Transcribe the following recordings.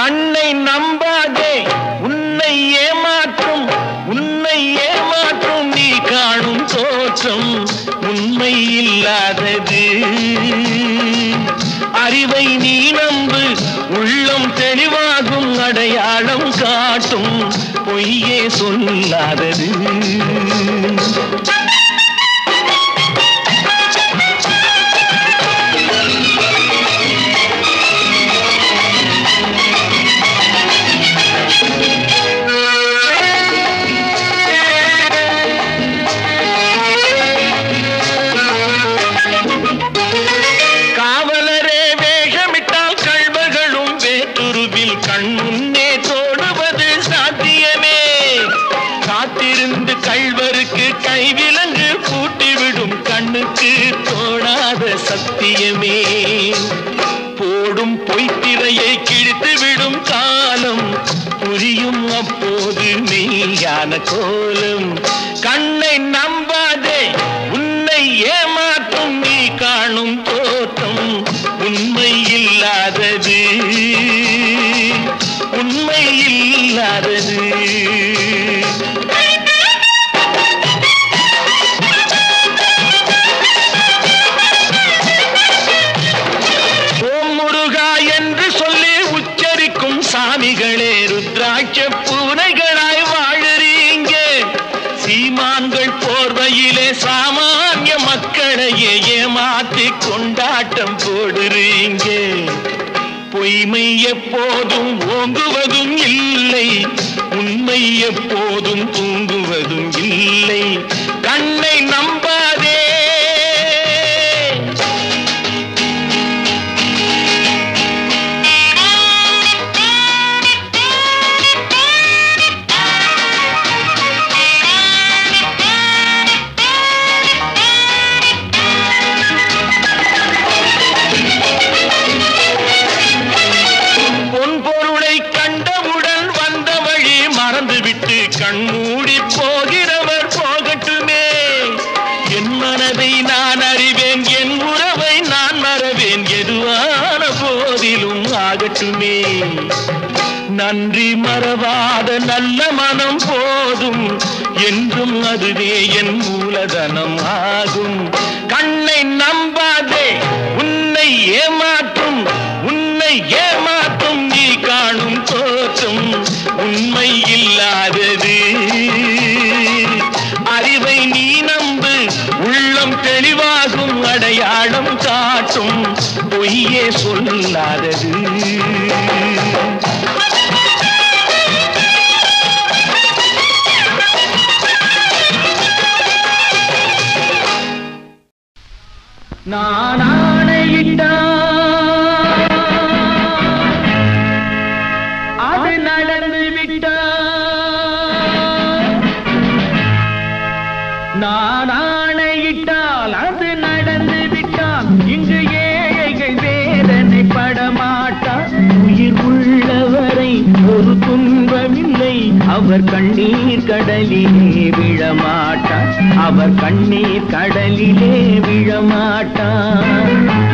கண்ணை நம்பாதே உன்னை ஏமாற்றும் உன்னை ஏமாற்றும் நீ காணும் தோற்றம் உண்மை இல்லாதது அறிவை நீ நம்பு உள்ளம் தெளிவாகும் அடையாளம் காட்டும் பொய்யே சொல்லாதது காவலரே வேஷமிட்டால் கள்வர்களும் வேற்றுருவில் கண் முன்னே தோடுவது சாத்தியமே காத்திருந்து கள்வருக்கு கைவிலங்கு பூட்டிவிடும் கண்ணுக்கு தோணாத சத்தியமே போடும் பொய்த்திரையை கிழித்து விடும் காலம் புரியும் அப்போது மெய்யான கோலம் கண்ணை நம்பாதே உன்னை ஏமாற்றும் நீ காணும் தோற்றம் உண்மை இல்லாதது உண்மை இல்லாதது ஓம் முருகா என்று சொல்லி உச்சரிக்கும் சாமிகளே ருத்ராட்ச பூனைகளாய் வாழுறீங்க சீமான்கள் போர்வையிலே சாமானிய மக்களையே ஏமாத்தி கொண்டாட்டம் போடுறீங்க பொய்மை எப்போதும் ஓங்குவதும் இல்லை உண்மை எப்போதும் தூங்குவதும் இல்லை கண்ணை நம்பாதே பொன் பொருளை கண்டவுடன் வந்த வழி மறந்துவிட்டு கண்மூடி போகிறவர் போகட்டுமே என் மனதை நான் அறிவேன் என் உறவை நான் மறவேன் எதுவான போதிலும் ஆகட்டுமே நன்றி மறவாத நல்ல மனம் போதும் என்றும் அதுவே என் மூலதனம் ஆகும் கண்ணை நம்பாதே உன்னை ஏமாற்றும் உன்னை ஏமாற்றும் நீ காணும் தோற்றம் உண்மை இல்லாதது அறிவை நீ நம்பு உள்ளம் தெளிவாகும் அடையாளம் காட்டும் பொய்யே சொல்லாதது நான் ஆணையிட்டா அது நடந்து விட்டா நான் ஆணையிட்டால் அது நடந்து விட்டால் இங்கு ஏழைகள் வேதனை படமாட்டார் உயிர் உள்ளவரை ஒரு துன்பமில்லை அவர் கண்ணீர் கடலிலே விழமாட்டார் அவர் கண்ணீர் கடலிலே விழமாட்டார்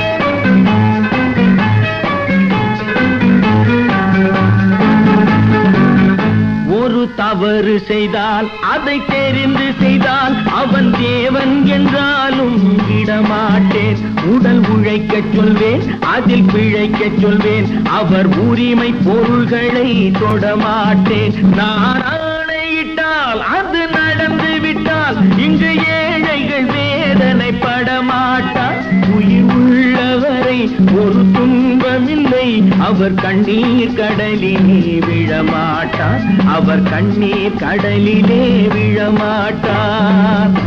ஒரு தவறு செய்தால் அதை தெரிந்து செய்தால் அவன் தேவன் என்றாலும் விடமாட்டேன் உடல் உழைக்கச் சொல்வேன் அதில் பிழைக்கச் சொல்வேன் அவர் உரிமை பொருள்களை தொடமாட்டேன் நான் ஆணையிட்டால் அது நடந்து விட்டால் இங்கு ஏழைகள் வேதனை படமாட்டார் உயிர் உள்ளவரை ஒரு துன்பமில்லை அவர் கண்ணீர் கடலிலே விழமாட்டார் அவர் கண்ணீர் கடலிலே விழமாட்டார்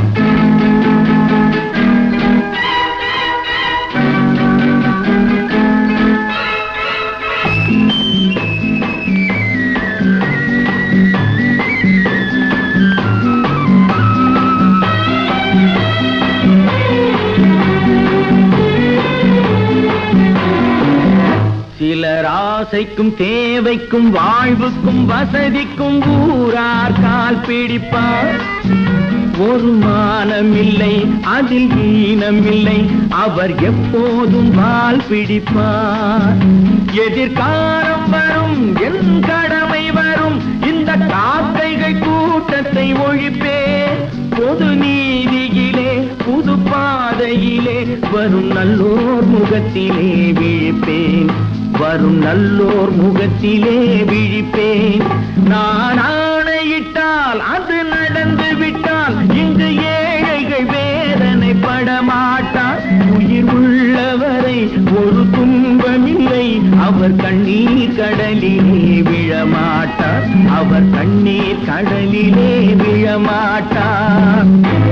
சிலர் ஆசைக்கும் தேவைக்கும் வாழ்வுக்கும் வசதிக்கும் ஊரார் கால் பிடிப்பார் ஒரு மானம் இல்லை அதில் ஈனம் இல்லை அவர் எப்போதும் வால் பிடிப்பார் எதிர்காலம் வரும் என் கடமை வரும் இந்த காக்கைகள் கூட்டத்தை ஒழிப்பேன் பொது நீதியிலே புது பாதையிலே வரும் நல்லோர் முகத்திலே விழிப்பேன் வரும் நல்லோர் முகத்திலே விழிப்பேன் நான் ஆணையிட்டால் அது நடந்து விட்டால் இங்கு ஏழைகள் வேதனை படமாட்டார் உயிர் உள்ளவரை ஒரு துன்பமில்லை அவர் கண்ணீர் கடலிலே விழமாட்டார் அவர் கண்ணீர் கடலிலே விழமாட்டார்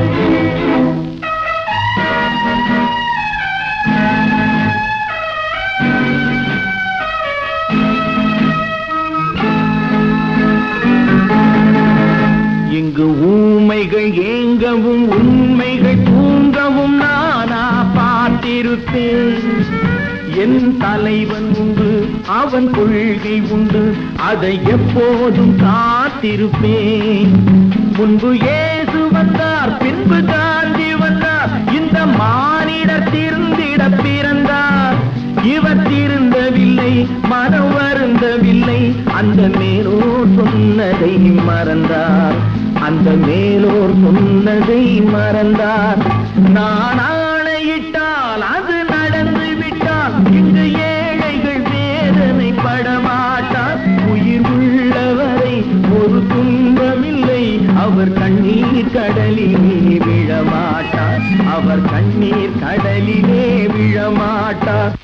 இங்கு ஊமைகள் ஏங்கவும் உண்மைகள் தூங்கவும் நானா பார்த்திருப்பேன் என் தலைவன் உண்டு அவன் கொள்கை உண்டு அதை எப்போதும் காத்திருப்பேன் முன்பு இயேசு வந்தார் பின்பு காந்தி வந்தார் இந்த மானிடர் திருந்திட பிறந்தார் இவர் திருந்தவில்லை மனம் வருந்தவில்லை அந்த மேலோர் சொன்னதை மறந்தார் அந்த மேலோர் சொன்னதை மறந்தார் நான் ஆணையிட்டால் அது நடந்து விட்டால் இங்கு ஏழைகள் வேதனை படமாட்டார் உயிர் உள்ளவரை ஒரு துன்பமில்லை அவர் கண்ணீர் கடலிலே விழமாட்டார் அவர் கண்ணீர் கடலிலே விழமாட்டார்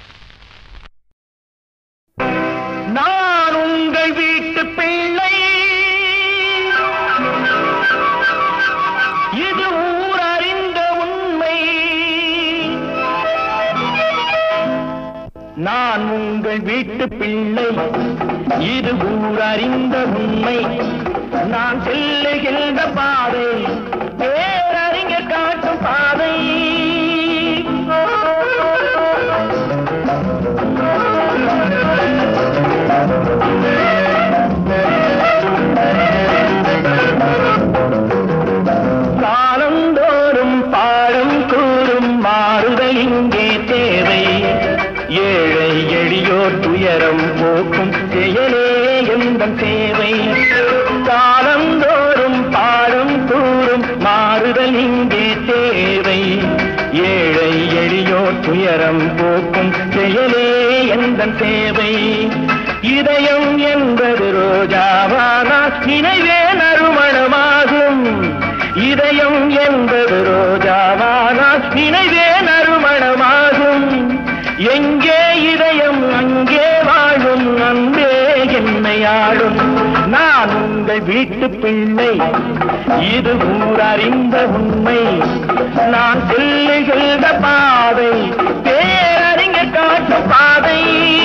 நான் உங்கள் வீட்டு பிள்ளை இது ஊர் அறிந்த உண்மை நான் உங்கள் வீட்டு பிள்ளை இது ஊர் அறிந்த உண்மை நான் செல்லுகின்ற பாதை பேரறிஞர் காட்டும் பாதை காலந்தோறும் பாடம் கூறும் மாறுதல் இங்கே தேவை ஏழை எளியோர் துயரம் போக்கும் செயலே எந்தன் சேவை காலந்தோறும் பாடம் கூறும் மாறுதல் இங்கே தேவை ஏழை எளியோர் துயரம் போக்கும் செயலே எந்தன் சேவை இதயம் என்பது ரோஜாவானா நினைவே நறுமணமாகும் இதயம் என்பது ரோஜாவானா நினைவே நறுமணமாகும் எங்கே இதயம் அங்கே வாழும் அன்பே என்னை ஆளும் நான் உங்கள் வீட்டு பிள்ளை இது ஊரறிந்த உண்மை நான் செல்லுகின்ற பாதை பேரறிஞர் காட்டும் பாதை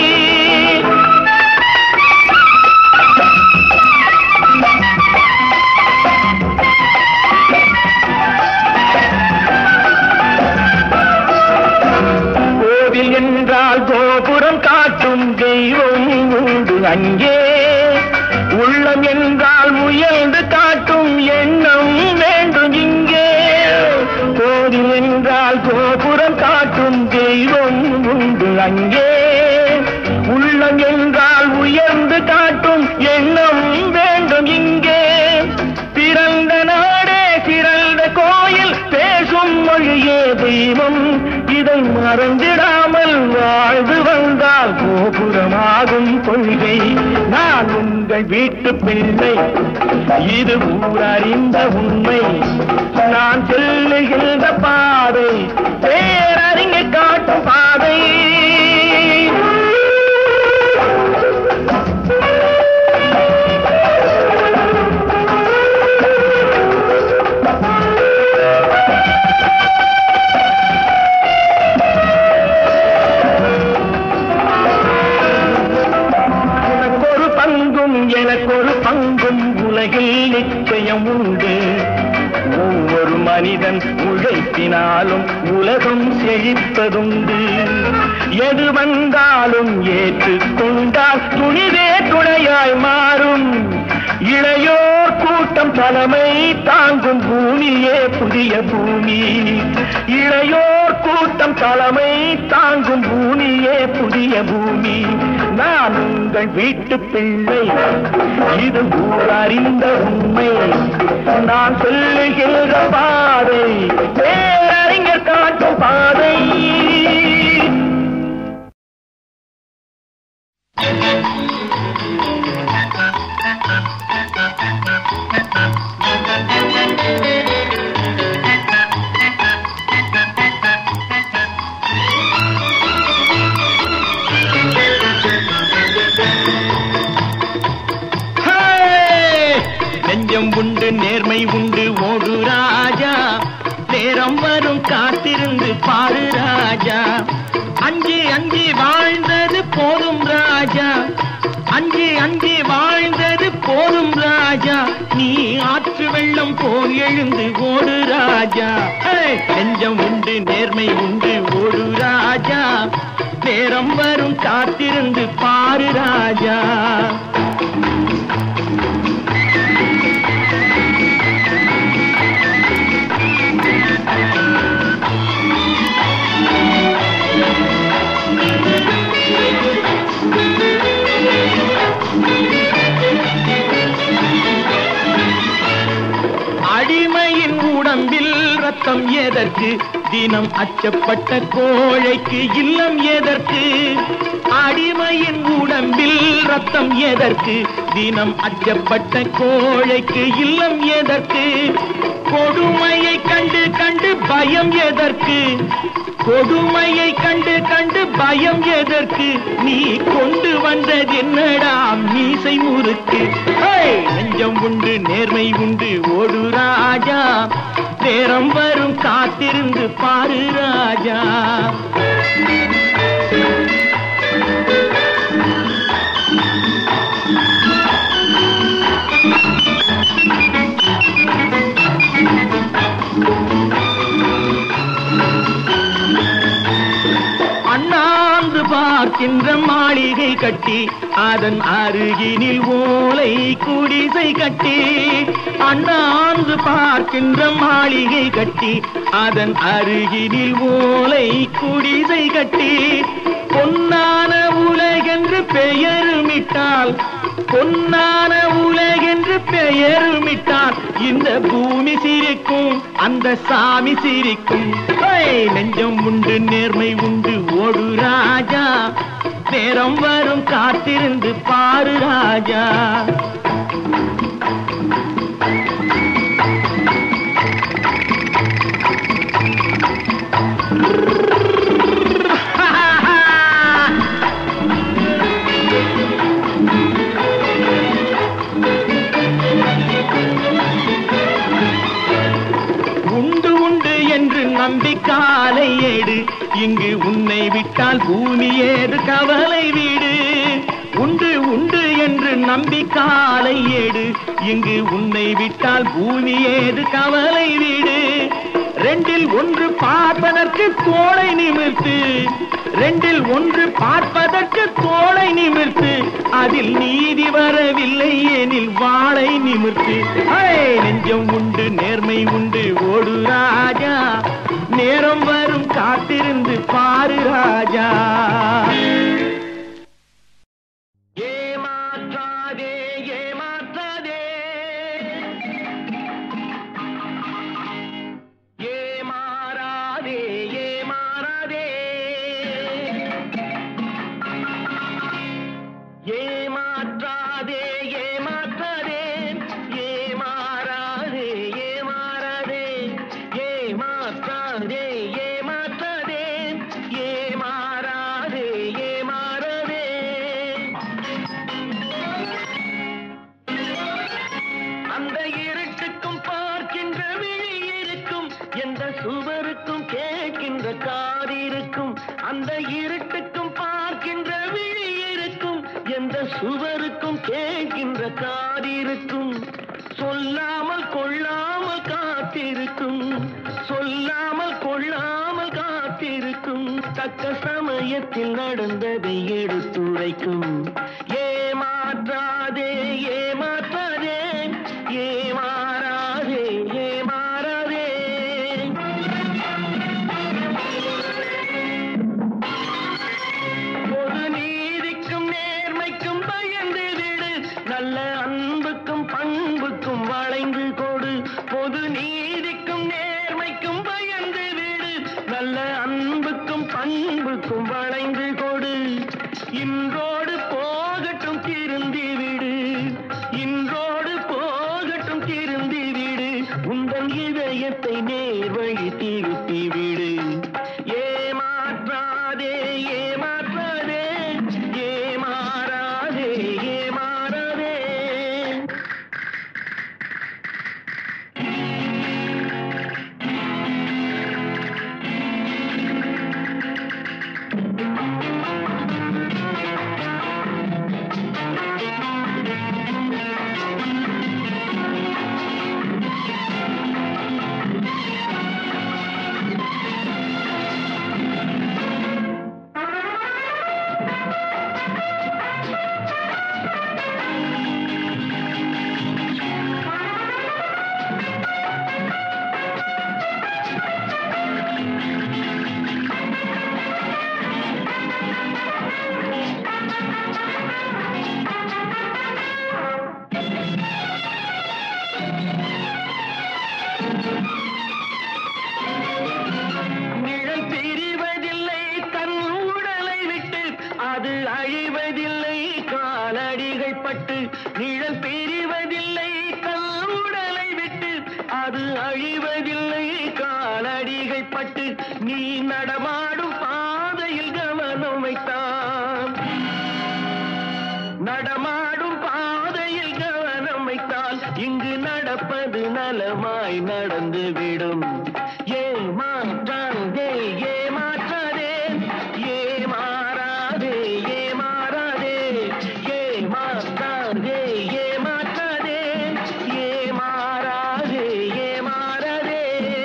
கோவில் என்றால் கோபுரம் காட்டும் தெய்வம் உண்டு அங்கே உள்ளம் என்றால் முயல்ந்து காட்டும் எண்ணம் வேண்டும் இங்கே கோவில் என்றால் கோபுரம் காட்டும் தெய்வம் உண்டு அங்கே உள்ளம் என்றால் உயர்ந்து காட்டும் எண்ணம் வேண்டும் இங்கே பிறந்த நாடே சிறந்த கோயில் பேசும் மொழியே தெய்வம் இதை மறந்திடாமல் வாழ்ந்து வந்தால் கோபுரமாகும் கொள்கை நான் உங்கள் வீட்டு பிள்ளை இது ஊரறிந்த உண்மை நான் செல்லுகின்ற பாதை பேரறிஞர் காட்டும் பாதை உனக்கொரு பங்கும் எனக்கொரு பங்கும் உலகில் நிச்சயம் உண்டு ஒவ்வொரு மனிதன் உழைப்பினாலும் உலகம் செழிப்பதுண்டு எது வந்தாலும் ஏற்றுக்கொண்டால் துணிவே துணையாய் மாறும் இளையோர் கூட்டம் தலைமை தாங்கும் பூமியே புதிய பூமி இளையோர் கூட்டம் தலைமை தாங்கும் பூமியே புதிய பூமி நான் நான் உங்கள் வீட்டு பிள்ளை இது ஊர் அறிந்த உண்மை நான் சொல்லுகின்ற பாதை பேரறிஞர் காட்டும் பாதை ஹே! நெஞ்சம் உண்டு நேர்மை உண்டு ஓடு ராஜா நேரம் வரும் காத்திருந்து பாரு ராஜா அஞ்சு அஞ்சு வாழ்ந்தது போதும் ராஜா அஞ்சு அஞ்சு வாழ்ந்தது போதும் ராஜா நீ ஆற்று வெள்ளம் போல் எழுந்து ஓடு ராஜா ஹே! நெஞ்சம் உண்டு நேர்மை உண்டு ஓடு ராஜா நேரம் வரும் காத்திருந்து பாரு ராஜா அடிமையின் உடம்பில் ரத்தம் எதற்கு தினம் அச்சப்பட்ட கோழைக்கு இல்லம் எதற்கு அடிமையின் உடம்பில் ரத்தம் எதற்கு தினம் அச்சப்பட்ட கோழைக்கு இல்லம் எதற்கு கொடுமையை கண்டு கண்டு பயம் எதற்கு கொடுமையை கண்டு கண்டு பயம் எதற்கு நீ கொண்டு வந்தது என்னடா மீசை முறுக்கு ஹே! நெஞ்சம் உண்டு நேர்மை உண்டு ஓடு ராஜா நேரம் வரும் காத்திருந்து பாரு ராஜா அண்ணாந்து பார்க்கின்ற மாளிகை கட்டி அதன் அருகினில் ஓலை குடிசை கட்டி அண்ணாந்து பார்க்கின்ற மாளிகை கட்டி அதன் அருகினில் ஓலை குடிசை கட்டி பொன்னான உலகென்று பெயருமிட்டால் பொன்னான உலகென்று பெயருமிட்டால் இந்த பூமி சிரிக்கும் அந்த சாமி சிரிக்கும் ஹே! நெஞ்சம் உண்டு நேர்மை உண்டு ஓடு ராஜா நேரம் வரும் காத்திருந்து பாரு ராஜா உண்டு உண்டு என்று நம்பி காலை ஏடு இங்கு உன்னை விட்டால் பூமி ஏது கவலை வீடு உண்டு உண்டு என்று நம்பி காலை ஏடு இங்கு உன்னை விட்டால் பூமி ஏது கவலை வீடு ரெண்டில் ஒன்று பார்ப்பதற்கு தோளை நிமிர்த்து ரெண்டில் ஒன்று பார்ப்பதற்கு தோளை நிமிர்த்து அதில் நீதி வரவில்லை எனில் வாளை நிமிர்த்து ஹே! நெஞ்சம் உண்டு நேர்மை உண்டு ஓடு ராஜா நேரம் வரும் காத்திருந்து பாரு ராஜா ஏமாற்றாதே ஏமாற்றாதே ஏமாறாதே ஏமாறாதே ஏமாற்றாதே ஏமாற்றாதே ஏமாறாதே ஏமாறாதே ஏமாற்றாதே ஏமாற்றாதே ஏமாறாதே ஏமாறாதே அந்த இருட்டுக்கும் பார்க்கின்ற விழி இருக்கும் எந்த சுவருக்கும் கேட்கின்ற காது இருக்கும் அந்த இருட்டுக்கும் பார்க்கின்ற விழி இருக்கும் எந்த சுவருக்கும் கேட்கின்ற காது இருக்கும் சொல்லாமல் கொள்ளாமல் காத்திருக்கும் சொல்லாமல் கொள்ளாமல் காத்திருக்கும் தக்க சமயத்தில் நடந்ததை எடுத்துரைக்கும் ஏமாற்றாதே ஏமாற்றாதே ஏமாறாதே ஏமாறாதே பொது நீதிக்கும் நேர்மை நல்ல அன்புக்கும் பண்புக்கும் வளைந்து கொடு பொது நீதிக்கும் நேர்மைக்கும் பயந்து விடு நல்ல அன்புக்கும் பண்புக்கும் வளைந்து கொடு இன்றோடு போகட்டும் திருந்தி விடு இன்றோடு போகட்டும் திருந்தி விடு உந்தன் இதயத்தை நேர்வழி திருப்பி விடு ஏமாற்றாதே ஏமாற்றாதே ஏமாறாதே ஏமாறாதே நிழல் பிரிவதில்லை தன் உடலை விட்டு அது அழிவதில்லை காலடிகள் பட்டு நிழல் பிரிவதில்லை தன் உடலை விட்டு அது அழிவதில்லை காலடிகள் பட்டு நீ நடமாடும் பாதையில் கவனம் வைத்தான் நடமாடும் பாதையில் கவனம் வைத்தால் இங்கு நடப்பது நலமாய் நடந்துவிடும் ஏமாற்றாதே ஏமாற்றாதே ஏமாறாதே ஏமாறாதே ஏமாற்றாதே ஏமாற்றாதே ஏமாறாதே ஏமாறாதே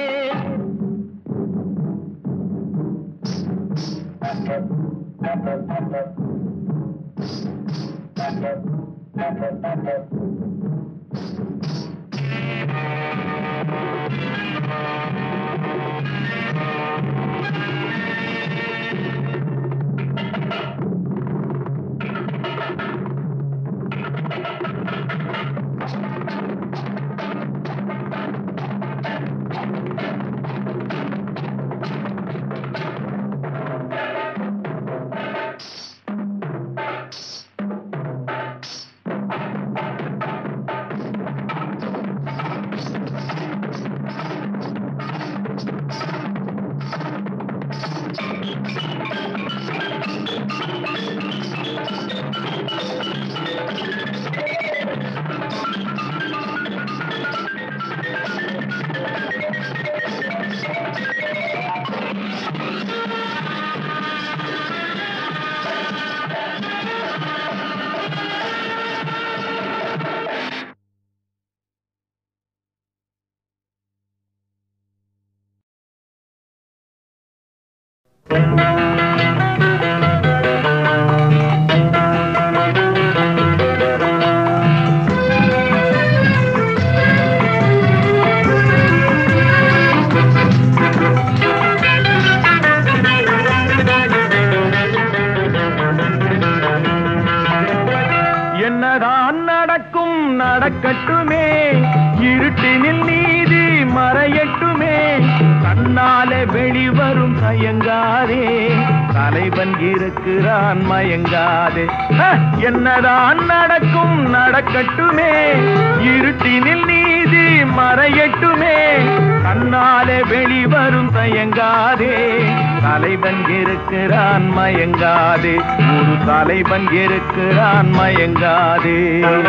என்னதான் நடக்கும் நடக்கட்டுமே இருட்டினில் நீதி மறையட்டுமே தன்னாலே வெளிவரும் தயங்காதே தலைவன் இருக்கிறான் மயங்காதே ஹ! என்னதான் நடக்கும் நடக்கட்டுமே இருட்டினில் நீதி மறையட்டுமே தன்னாலே வெளிவரும் தயங்காதே தலைவன் இருக்கிறான் மயங்காதே ஒரு தலைவன் இருக்கிறான் மயங்காதே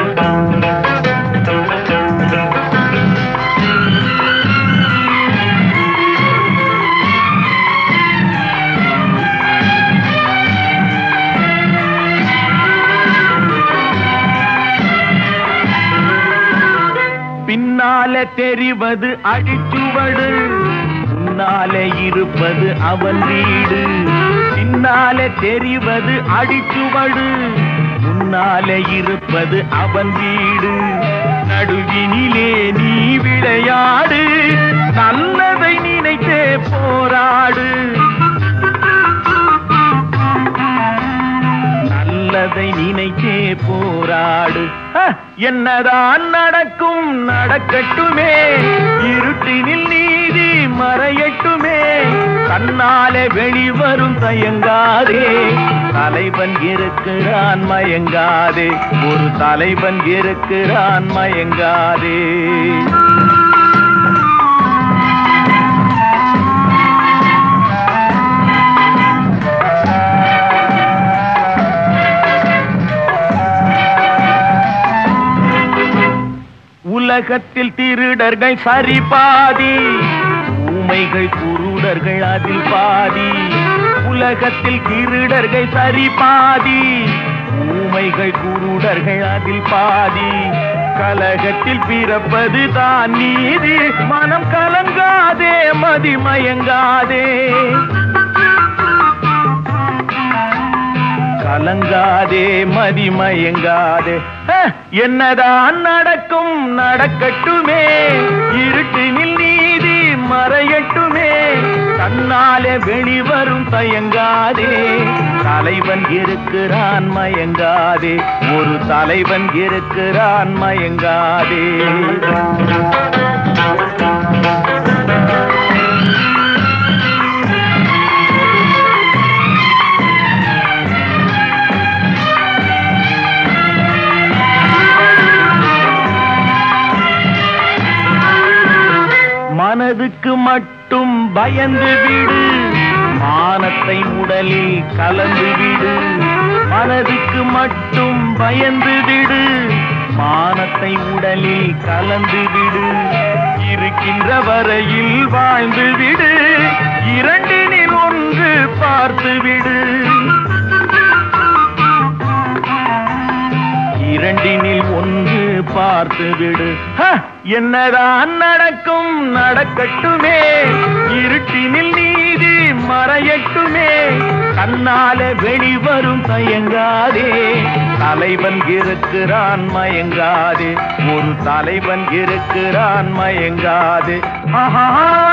பின்னாலே தெரிவது அடிச்சுவடு முன்னாலே இருப்பது அவன் வீடு பின்னாலே தெரிவது அடிச்சுவடு முன்னாலே இருப்பது அவன் வீடு நடுவினிலே நீ விளையாடு நல்லதை நினைத்தே போராடு நல்ல நல்லதை நினைச்சே போராடு ஹ! என்னதான் நடக்கும் நடக்கட்டுமே இருட்டினில் நீதி மறையட்டுமே தன்னாலே வெளிவரும் தயங்காதே தலைவன் இருக்கிறான் மயங்காதே ஒரு தலைவன் இருக்கிறான் மயங்காதே உலகத்தில் திருடர்கள் சரி பாதி ஊமைகள் குருடர்கள் அதில் பாதி உலகத்தில் திருடர்கள் சரி பாதி ஊமைகள் குருடர்கள் அதில் பாதி கலகத்தில் பிறப்பது தான் நீதி மனம் கலங்காதே மதிமயங்காதே கலங்காதே மதிமயங்காதே ஹ! என்னதான் நடக்கும் நடக்கட்டுமே இருட்டினில் நீதி மறையட்டுமே தன்னாலே வெளிவரும் தயங்காதே தலைவன் இருக்கிறான் மயங்காதே ஒரு தலைவன் இருக்கிறான் மயங்காதே மனதுக்கு மட்டும் பயந்து விடு மானத்தை உடலில் கலந்து விடு மனதுக்கு மட்டும் பயந்து விடு மானத்தை உடலில் கலந்து விடு இருக்கின்ற வரையில் வாழ்ந்து விடு இரண்டினில் ஒன்று பார்த்து விடு இரண்டினில் ஒன்று பார்த்து விடு ஹ! என்னதான் நடக்கும் நடக்கட்டுமே இருட்டினில் நீதி மறையட்டுமே தன்னால வெளிவரும் தயங்காதே தலைவன் இருக்கிறான் மயங்காதே ஒரு தலைவன் இருக்கிறான் மயங்காதே ஆஹா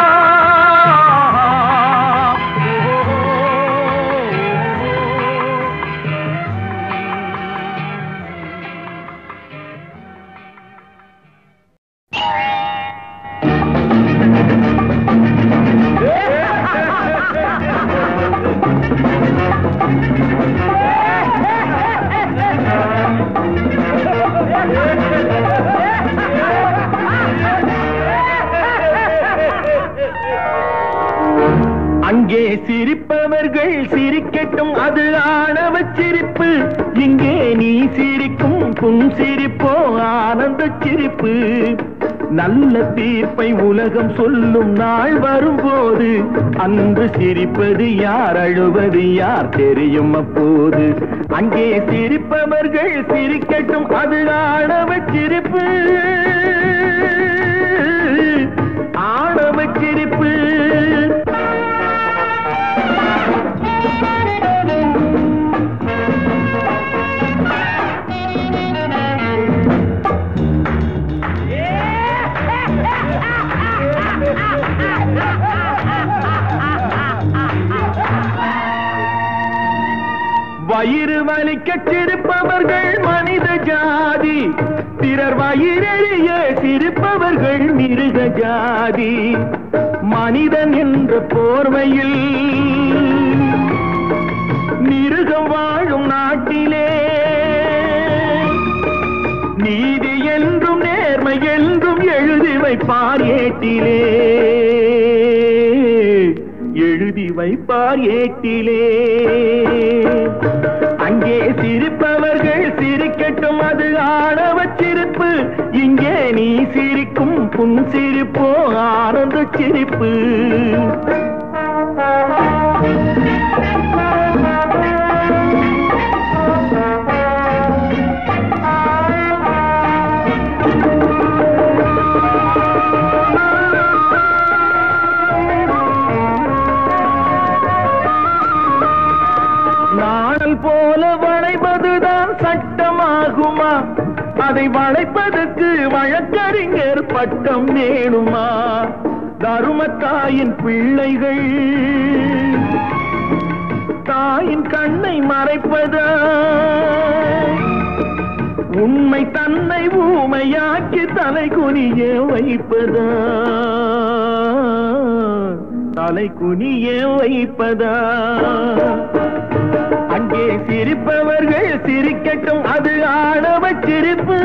அங்கே சிரிப்பவர்கள் சிரிக்கட்டும் அது ஆணவ சிரிப்பு இங்கே நீ சிரிக்கும் புன் சிரிப்போ ஆனந்த சிரிப்பு நல்ல தீர்ப்பை உலகம் சொல்லும் நாள் வரும்போது அன்று சிரிப்பது யார் அழுவது யார் தெரியும் அப்போது அங்கே சிரிப்பவர்கள் சிரிக்கட்டும் அது ஆணவ சிரிப்பு ஆணவ சிரிப்பு வயிறு வலிக்க சிரிப்பவர்கள் மனித ஜாதி பிறர் வயிறெறிய சிரிப்பவர்கள் மிருக ஜாதி மனிதன் என்ற போர்வையில் மிருகம் வாழும் நாட்டிலே நீதி என்றும் நேர்மை என்றும் எழுதி வைப்பார் ஏட்டிலே எழுதி வைப்பார் ஏட்டிலே அங்கே சிரிப்பவர்கள் சிரிக்கட்டும் அது ஆணவ சிரிப்பு இங்கே நீ சிரிக்கும் புன் சிரிப்போ ஆனந்த சிரிப்பு நாணல் போல வளைவதுதான் சட்டமாகுமா அதை வளைப்பதற்கு வழக்கறிஞர் பட்டம் வேணுமா தருமத்தாயின் பிள்ளைகள் தாயின் கண்ணை மறைப்பதா உண்மை தன்னை ஊமையாக்கி தலை குனிய வைப்பதா தலை குனிய வைப்பதா அங்கே சிரிப்பவர்கள் சிரிக்கட்டும் அது ஆடவ சிரிப்பு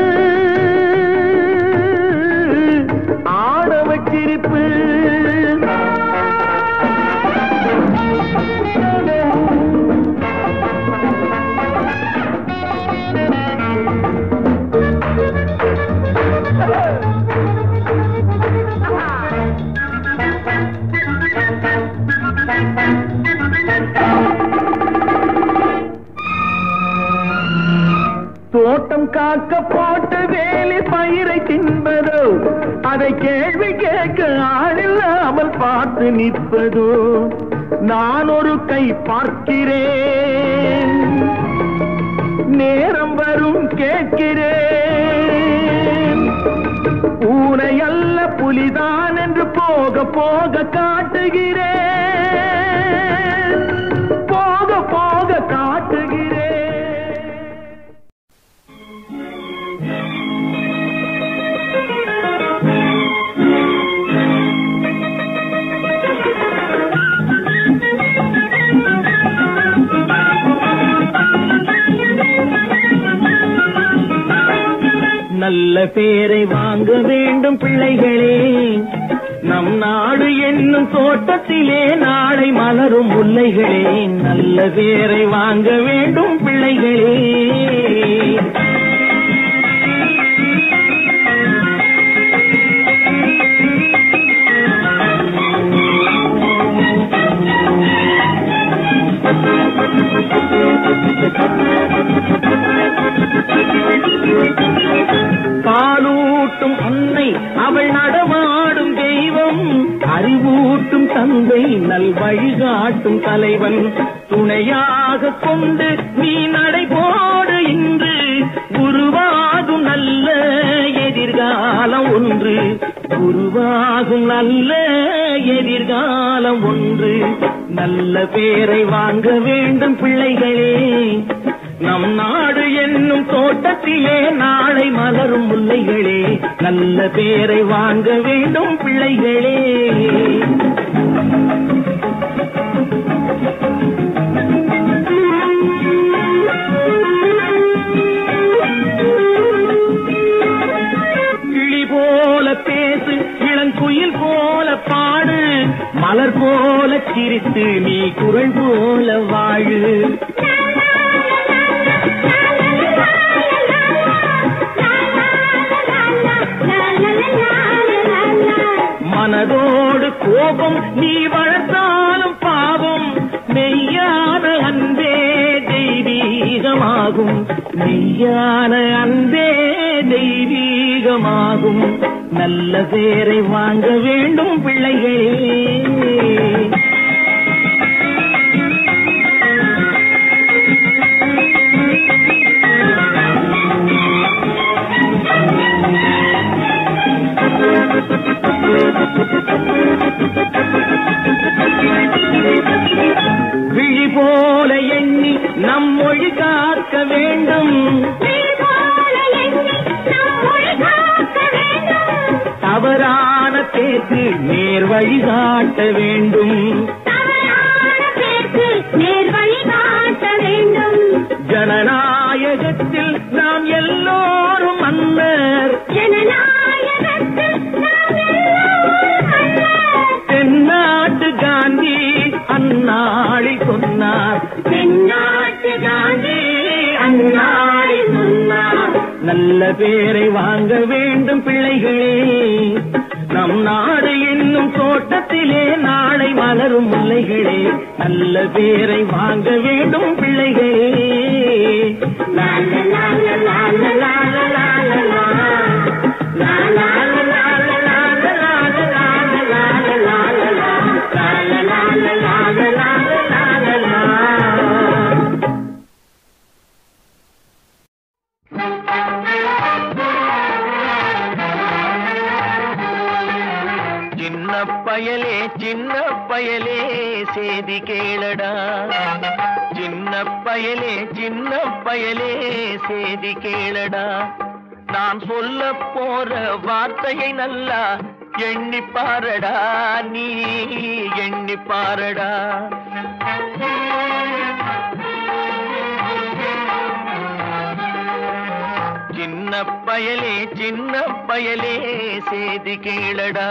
ஆடவ சிரிப்பு தோட்டம் காக்க போட்ட வேலி பயிரை தின்பதோ அதை கேள்வி கேட்க ஆளில்லாமல் பார்த்து நிற்பதோ நான் ஒரு கை பார்க்கிறேன் நேரம் வரும் கேட்கிறேன் பூனை அல்ல புலிதான் என்று போக போக காட்டுகிறேன் போக போக காட்டுகிறேன் நல்ல பேரை வாங்க வேண்டும் பிள்ளைகளே நம் நாடு என்னும் தோட்டத்திலே நாளை மலரும் முல்லைகளே நல்ல பேரை வாங்க வேண்டும் பிள்ளைகளே பாலூட்டும் அன்னை அவள் நடமாடும் தெய்வம் அறிவூட்டும் தந்தை நல் வழிகாட்டும் தலைவன் துணையாக கொண்டு நீ நடைபோடு இன்று உருவாகும் நல்ல எதிர்காலம் ஒன்று உருவாகும் நல்ல எதிர்காலம் ஒன்று நல்ல பேரை வாங்க வேண்டும் பிள்ளைகளே நம் நாடு என்னும் தோட்டத்திலே நாளை மலரும் முல்லைகளே நல்ல பேரை வாங்க வேண்டும் பிள்ளைகளே கிளி போல பேசு இளங்குயில் போல பாடு மலர் போல சிரித்து நீ குரல் போல வாழு மனதோடு கோபம் நீ வளர்த்தாலும் பாவம் மெய்யான அன்பே தெய்வீகமாகும் மெய்யான அன்பே தெய்வீகமாகும் நல்ல பேரை வாங்க வேண்டும் பிள்ளைகளே விழி போல எண்ணி நம் மொழி காக்க வேண்டும் தவறான பேச்சு நேர் வழி காட்ட வேண்டும் ஜனநாயகத்தில் நாம் எல்லோரும் மன்னர் தென்னாட்டு காந்தி அந்நாளில் சொன்னார் தென்னாட்டு காந்தி அந்நாளில் சொன்னார் நல்ல பேரை வாங்க வேண்டும் பிள்ளைகளே நம் நாடு என்னும் தோட்டத்திலே நாளை மலரும் முல்லைகளே நல்ல பேரை வாங்க வேண்டும் பிள்ளைகளே லா, லா, லா, லா, லா, லா, லா, லா, லா, லா. லா, லா, லா, லா, லா, லா, லா, லா, லா, லா, லா, லா, லா, லா. லா, லா, லா, லா, லா, லா, லா, லா, லா, லா. சின்ன பயலே சின்ன பயலே செய்தி கேளடா சின்ன பயலே சின்ன பயலே செய்தி கேளடா நான் சொல்ல போற வார்த்தையை நல்லா எண்ணி பாரடா நீ எண்ணி பாரடா சின்ன பயலே சின்ன பயலே செய்தி கேளடா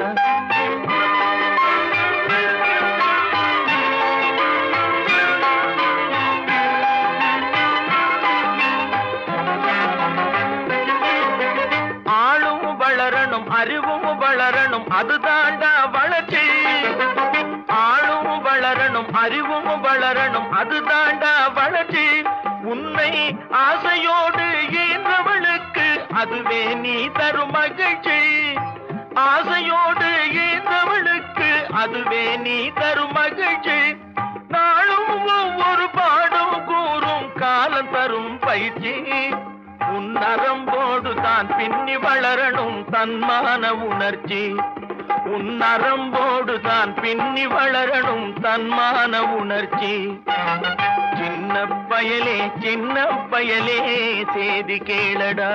ஆளும் வளரணும் அறிவும் வளரணும் அதுதாண்டா வளர்ச்சி ஆளும் வளரணும் அறிவும் வளரணும் அதுதாண்டா வளர்ச்சி உன்னை ஆசையோடு ஈன்றவளுக்கு அதுவே நீ தரும் மகிழ்ச்சி ஆசையோடு ஈன்றவளுக்கு அதுவே நீ தரும் மகிழ்ச்சி நாளும் ஒவ்வொரு பாடும் கூறும் காலம் தரும் பயிற்சி உன் நரம்போடு தான் பின்னி வளரணும் தன்மான உணர்ச்சி உன் நரம்போடு தான் பின்னி வளரணும் தன்மான உணர்ச்சி சின்ன பயலே சின்ன பயலே செய்தி கேளடா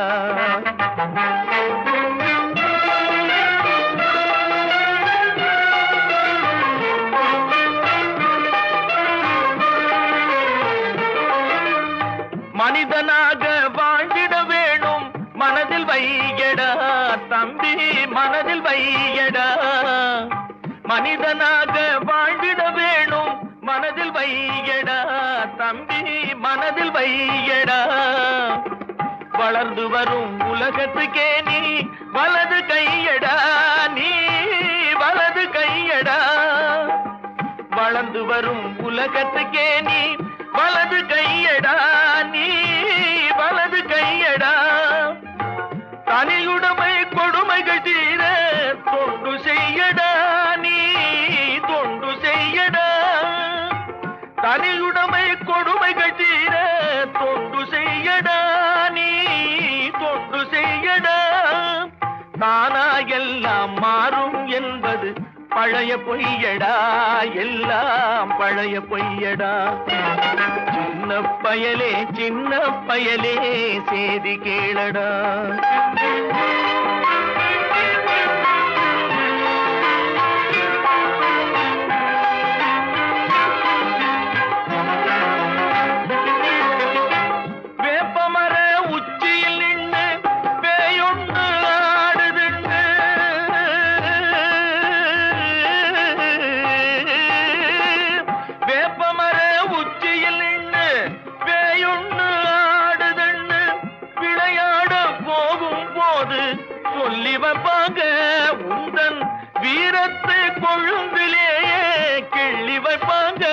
மனிதனாக வாழ்ந்திட வேணும் மனதில் வையடா தம்பி மனதில் வையடா மனிதனாக வாழ்ந்திட வேணும் மனதில் வையடா தம்பி மனதில் வையடா வளர்ந்து வரும் உலகத்துக்கே நீ வலது கையடா நீ வலது கையடா வளர்ந்து வரும் உலகத்துக்கே நீ வலது கையடா நீ வலது கையடா தனியுடைமை கொடுமைகள் தீர தொண்டு செய்யடா நீ தொண்டு செய்யடா தனியுடைமை கொடுமைகள் தீர தொண்டு செய்யடா நீ தொண்டு செய்யடா தானா எல்லாம் மாறும் என்பது பழைய பொய்யடா எல்லாம் பழைய பொய்யடா சின்ன பயலே சின்ன பயலே செய்தி கேளடா வேப்பமர உச்சியில் நின்று பேயொன்று ஆடுதுன்னு வேப்பமர உச்சியில் நின்று பேயொன்று ஆடுதுன்னு விளையாட போகும் போது சொல்லி வைப்பாங்க உந்தன் வீரத்தை கொழும்பிலேயே கிள்ளி வைப்பாங்க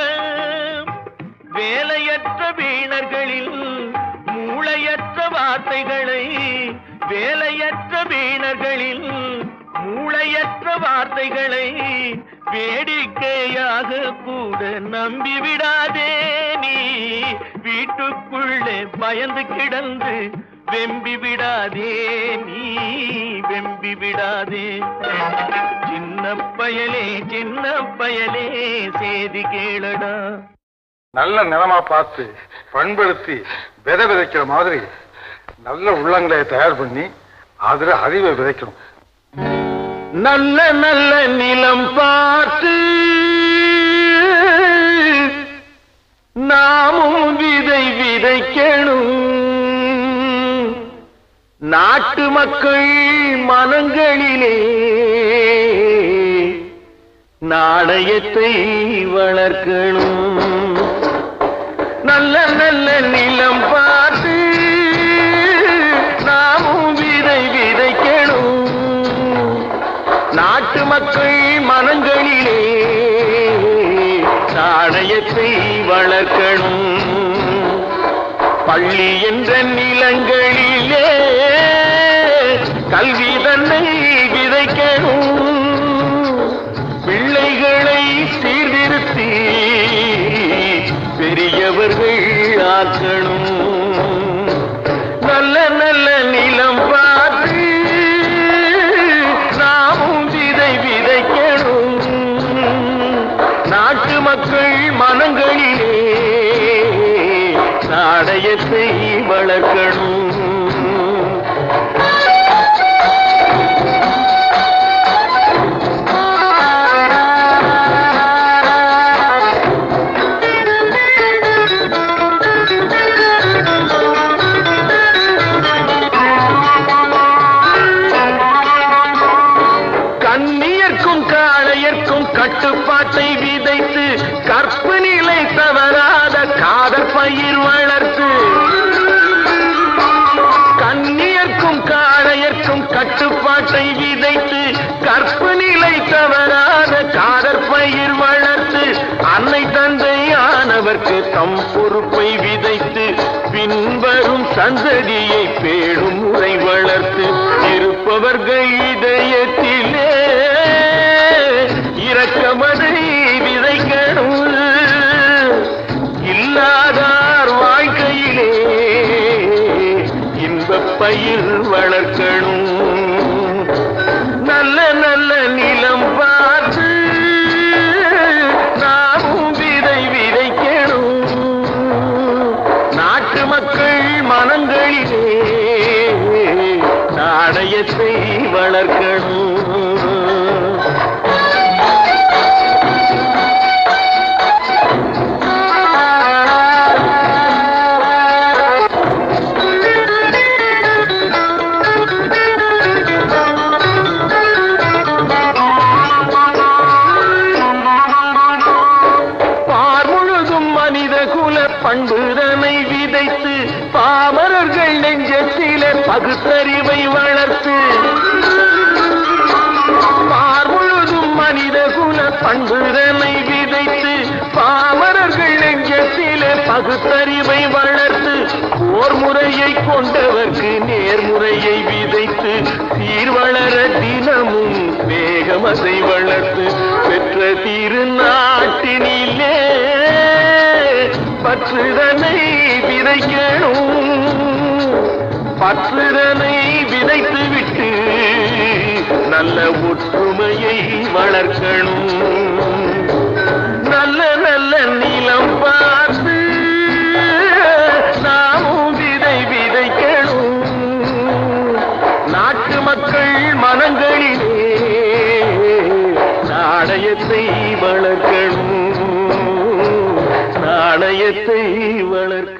வேலையற்ற வீணர்களில் மூளையற்ற வார்த்தைகளை வேலையற்ற வீணர்களில் மூளையற்ற வார்த்தைகளை வேடிக்கையாக கூட நம்பி விடாதே நீ வீட்டுக்குள்ளே பயந்து கிடந்து வெம்பி விடாதே நீ வெம்பி விடாதே சின்ன பயலே சின்ன பயலே செய்தி கேளடா நல்ல நிலமா பார்த்து பண்படுத்தி விதை விதைக்கிற மாதிரி நல்ல உள்ளங்களை தயார் பண்ணி அதுல அறிவை விதைக்கணும் நல்ல நல்ல நிலம் பார்த்து நாமும் விதை விதைக்கணும் நாட்டு மக்கள் மனங்களிலே நாணயத்தை வளர்க்கணும் நல்ல நல்ல நிலம் பார்த்து நாமும் விதை விதைக்கணும் நாட்டு மக்கள் மனங்களிலே நாணயத்தை வளர்க்கணும் பள்ளி என்ற நிலங்களிலே கல்வி தன்னை விதைக்கணும் பிள்ளைகளை சீர்திருத்தி பெரியவர்கள் ஆக்கணும் நல்ல நல்ல நிலம் பார்த்து நாமும் விதை விதைக்கணும் நாட்டு மக்கள் மனங்களிலே நாணயத்தை வளர்க்கணும் கண்ணியர்க்கும் காளையர்க்கும் கட்டுப்பாட்டை விதைத்து கற்பு நிலை தவறாத காதல் பயிர் வளர்த்து கண்ணியர்க்கும் காளையர்க்கும் கட்டுப்பாட்டை விதைத்து கற்பு நிலை தவறாத காதற் பயிர் வளர்த்து அன்னை தந்தையானவர்க்கு தம் பொறுப்பை விதைத்து பின்வரும் சந்ததியை பேடும் முறை வளர்த்து இருப்பவர்கள் இதயத்திலே இரக்கமதை விதைக்கணும் இல்லாதார் வாழ்க்கையிலே இன்பப் பயிர் வளர்க்கணும் நல்ல நல்ல நிலம் பார்த்து நாமும் விதை விதைக்கணும் நாட்டு மக்கள் மனங்களிலே நாணயத்தை வளர்க்கணும் பார் முழுதும் மனித குல பண்புதனை விதைத்து பாமரர்கள் நெஞ்சத்திலே பகுத்தறிவை வளர்த்து பார் முழுதும் மனித குல பண்புதனை விதைத்து பாமரர்கள் நெஞ்சத்திலே பகுத்தறிவை வளர்த்து போர் முறையை கொண்டவர்க்கு நேர்முறையை விதைத்து சீர் வளர தினமும் வேகமதை வளர்த்து பெற்ற திருநாட்டினிலே பற்றுதனை விதைக்கணும் பற்றுதனை விதைத்து விட்டு நல்ல ஒற்றுமையை வளர்க்கணும் நல்ல நல்ல நிலம் பார்த்து நாமும் விதை விதைக்கணும் நாட்டு மக்கள் மனங்களிலே நாணயத்தை வளர்க்கணும் நாணயத்தை வளர்க்க